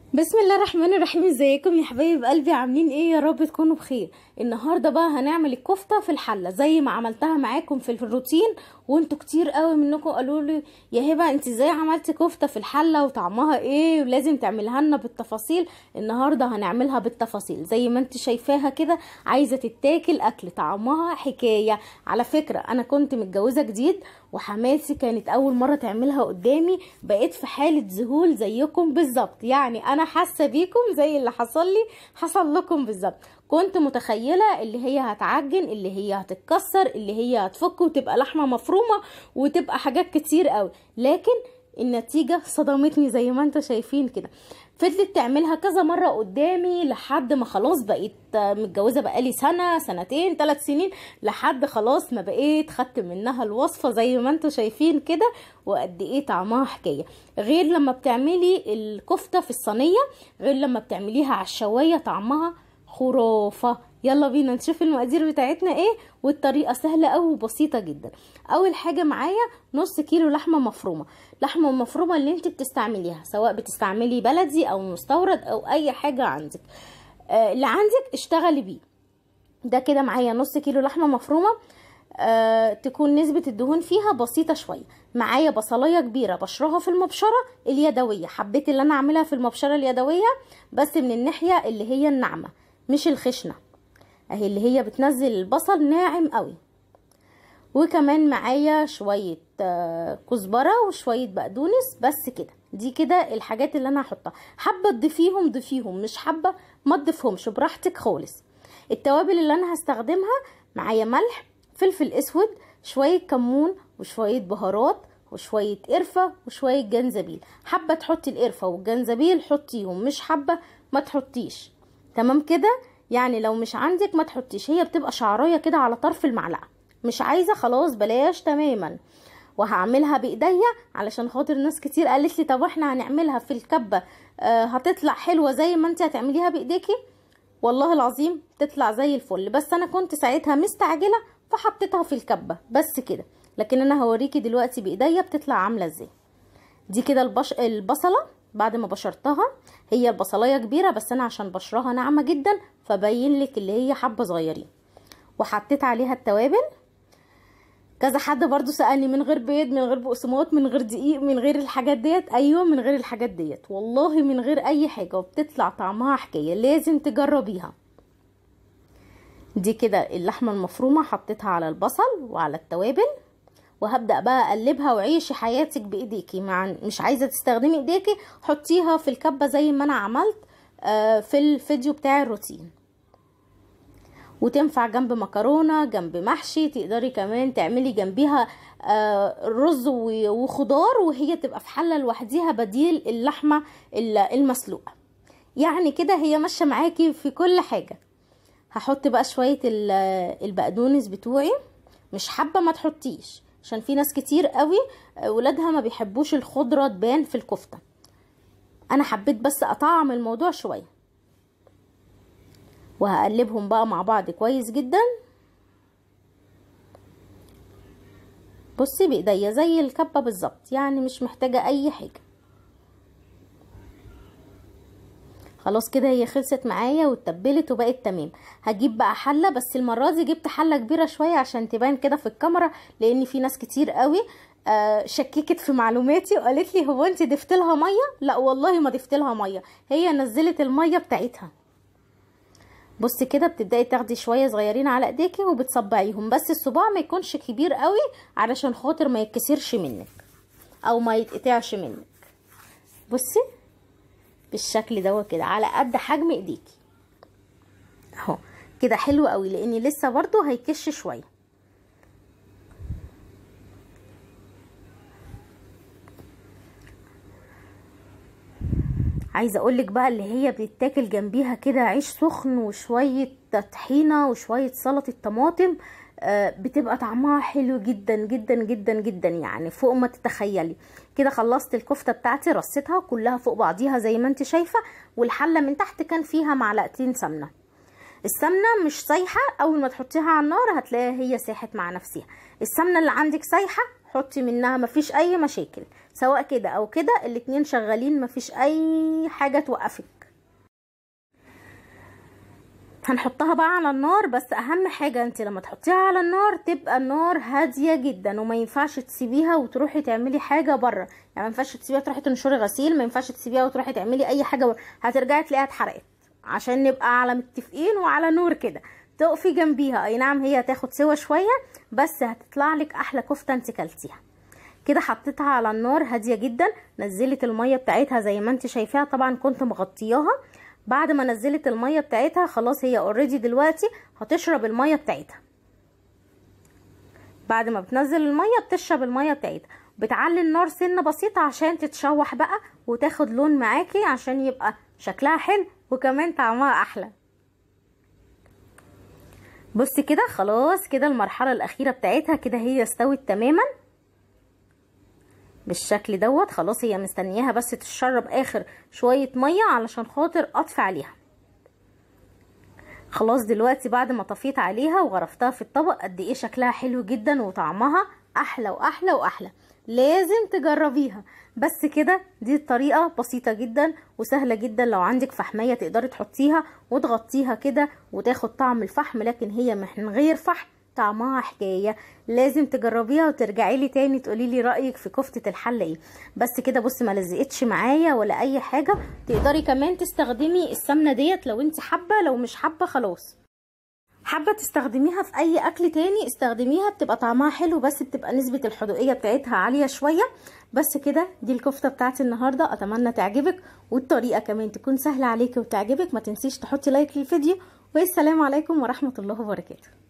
بسم الله الرحمن الرحيم ازيكم يا حبايب قلبي عاملين ايه يا رب تكونوا بخير النهارده بقى هنعمل الكفته في الحله زي ما عملتها معاكم في الروتين وانتوا كتير قوي منكم قالوا لي يا هبه انت ازاي عملتي كفته في الحله وطعمها ايه ولازم تعملها لنا بالتفاصيل النهارده هنعملها بالتفاصيل زي ما انت شايفاها كده عايزه تتاكل اكل طعمها حكايه على فكره انا كنت متجوزه جديد وحماتي كانت اول مره تعملها قدامي بقيت في حاله ذهول زيكم بالظبط يعني انا حاسه بيكم زي اللي حصل لي حصل لكم بالظبط كنت متخيله اللي هي هتعجن اللي هي هتتكسر اللي هي هتفك وتبقى لحمه مفرومه وتبقى حاجات كتير قوي لكن النتيجه صدمتني زي ما انتم شايفين كده فضلت تعملها كذا مرة قدامي لحد ما خلاص بقيت متجوزة بقالي سنة سنتين ثلاث سنين لحد خلاص ما بقيت خدت منها الوصفة زي ما انتم شايفين كده وقد ايه طعمها حكاية غير لما بتعملي الكفتة في الصينية غير لما بتعمليها على الشواية طعمها خرافة يلا بينا نشوف المقادير بتاعتنا ايه والطريقه سهله قوي وبسيطه جدا اول حاجه معايا نص كيلو لحمه مفرومه لحمه مفرومه اللي انت بتستعمليها سواء بتستعملي بلدي او مستورد او اي حاجه عندك آه اللي عندك اشتغلي بيه ده كده معايا نص كيلو لحمه مفرومه آه تكون نسبة الدهون فيها بسيطة شوية معايا بصلاية كبيرة بشرها في المبشرة اليدوية حبيت اللي انا اعملها في المبشرة اليدوية بس من الناحية اللي هي الناعمة مش الخشنة اهي اللي هي بتنزل البصل ناعم قوي وكمان معايا شوية كزبرة وشوية بقدونس بس كده دي كده الحاجات اللي انا هحطها حابة تضيفيهم ضيفيهم مش حابة ما تضيفهمش براحتك خالص التوابل اللي انا هستخدمها معايا ملح فلفل اسود شوية كمون وشوية بهارات وشوية قرفة وشوية جنزبيل حابة تحطي القرفة والجنزبيل حطيهم مش حابة ما تحطيش تمام كده يعني لو مش عندك ما تحطيش هي بتبقى شعرايه كده على طرف المعلقه مش عايزه خلاص بلاش تماما وهعملها بايديا علشان خاطر ناس كتير قالت لي طب احنا هنعملها في الكبه آه هتطلع حلوه زي ما انت هتعمليها بايديكي والله العظيم تطلع زي الفل بس انا كنت ساعتها مستعجله فحطيتها في الكبه بس كده لكن انا هوريكي دلوقتي بايديا بتطلع عامله ازاي دي كده البش... البصله بعد ما بشرتها هي البصلايه كبيره بس انا عشان بشرها ناعمه جدا فبين لك اللي هي حبه صغيرين وحطيت عليها التوابل كذا حد برضو سالني من غير بيض من غير بقسماط من غير دقيق من غير الحاجات ديت ايوه من غير الحاجات ديت والله من غير اي حاجه وبتطلع طعمها حكايه لازم تجربيها دي كده اللحمه المفرومه حطيتها على البصل وعلى التوابل وهبدا بقى اقلبها وعيشي حياتك بايديكي مع مش عايزه تستخدمي ايديكي حطيها في الكبه زي ما انا عملت آه في الفيديو بتاع الروتين وتنفع جنب مكرونه جنب محشي تقدري كمان تعملي جنبيها آه رز وخضار وهي تبقى في حله لوحديها بديل اللحمه المسلوقه يعني كده هي ماشيه معاكي في كل حاجه هحط بقى شويه البقدونس بتوعي مش حابه ما تحطيش عشان في ناس كتير قوي ولادها ما بيحبوش الخضره تبان في الكفته انا حبيت بس اطعم الموضوع شويه وهقلبهم بقى مع بعض كويس جدا بصي بايديا زي الكبه بالظبط يعني مش محتاجه اي حاجه خلاص كده هي خلصت معايا واتبلت وبقت تمام هجيب بقى حله بس المره دي جبت حله كبيره شويه عشان تبان كده في الكاميرا لان في ناس كتير قوي آه شككت في معلوماتي وقالت لي هو انت ضفت لها ميه لا والله ما ضفت لها ميه هي نزلت الميه بتاعتها بصي كده بتبداي تاخدي شويه صغيرين على ايديكي وبتصبعيهم بس الصباع ما يكونش كبير قوي علشان خاطر ما يتكسرش منك او ما يتقطعش منك بصي بالشكل دوت كده على قد حجم ايديكي اهو كده حلو قوي لاني لسه برضو هيكش شويه عايزه اقولك بقى اللي هي بيتاكل جنبيها كده عيش سخن وشويه طحينه وشويه سلطه طماطم آه بتبقى طعمها حلو جدا جدا جدا جدا يعني فوق ما تتخيلي كده خلصت الكفته بتاعتي رصيتها كلها فوق بعضيها زي ما انت شايفه والحله من تحت كان فيها معلقتين سمنه السمنه مش سايحه اول ما تحطيها على النار هتلاقيها هي ساحت مع نفسها السمنه اللي عندك سايحه حطي منها مفيش اي مشاكل سواء كده او كده الاتنين شغالين مفيش اي حاجة توقفك هنحطها بقى على النار بس اهم حاجة انت لما تحطيها على النار تبقى النار هادية جدا وما ينفعش تسيبيها وتروحي تعملي حاجة بره يعني ما ينفعش تسيبيها تروحي تنشري غسيل ما ينفعش تسيبيها وتروحي تعملي اي حاجة بره هترجعي تلاقيها اتحرقت عشان نبقى على متفقين وعلى نور كده تقفي جنبيها اي نعم هي هتاخد سوا شوية بس هتطلع لك احلى كفتة انت كلتيها كده حطيتها على النار هاديه جدا نزلت الميه بتاعتها زي ما انت شايفاها طبعا كنت مغطياها بعد ما نزلت الميه بتاعتها خلاص هي اوريدي دلوقتي هتشرب الميه بتاعتها بعد ما بتنزل الميه بتشرب الميه بتاعتها بتعلي النار سنه بسيطه عشان تتشوح بقى وتاخد لون معاكي عشان يبقى شكلها حلو وكمان طعمها احلى بصي كده خلاص كده المرحله الاخيره بتاعتها كده هي استوت تماما بالشكل دوت خلاص هي مستنياها بس تشرب اخر شوية مية علشان خاطر اطفي عليها خلاص دلوقتي بعد ما طفيت عليها وغرفتها في الطبق قد ايه شكلها حلو جدا وطعمها احلى واحلى واحلى لازم تجربيها بس كده دي الطريقة بسيطة جدا وسهلة جدا لو عندك فحمية تقدري تحطيها وتغطيها كده وتاخد طعم الفحم لكن هي من غير فحم طعمها حكايه لازم تجربيها وترجعي لي تاني تقولي لي رايك في كفته الحله ايه بس كده بصي ما لزقتش معايا ولا اي حاجه تقدري كمان تستخدمي السمنه ديت لو انت حابه لو مش حابه خلاص حابه تستخدميها في اي اكل تاني استخدميها بتبقى طعمها حلو بس بتبقى نسبه الحدوقيه بتاعتها عاليه شويه بس كده دي الكفته بتاعتي النهارده اتمنى تعجبك والطريقه كمان تكون سهله عليكي وتعجبك ما تنسيش تحطي لايك للفيديو والسلام عليكم ورحمه الله وبركاته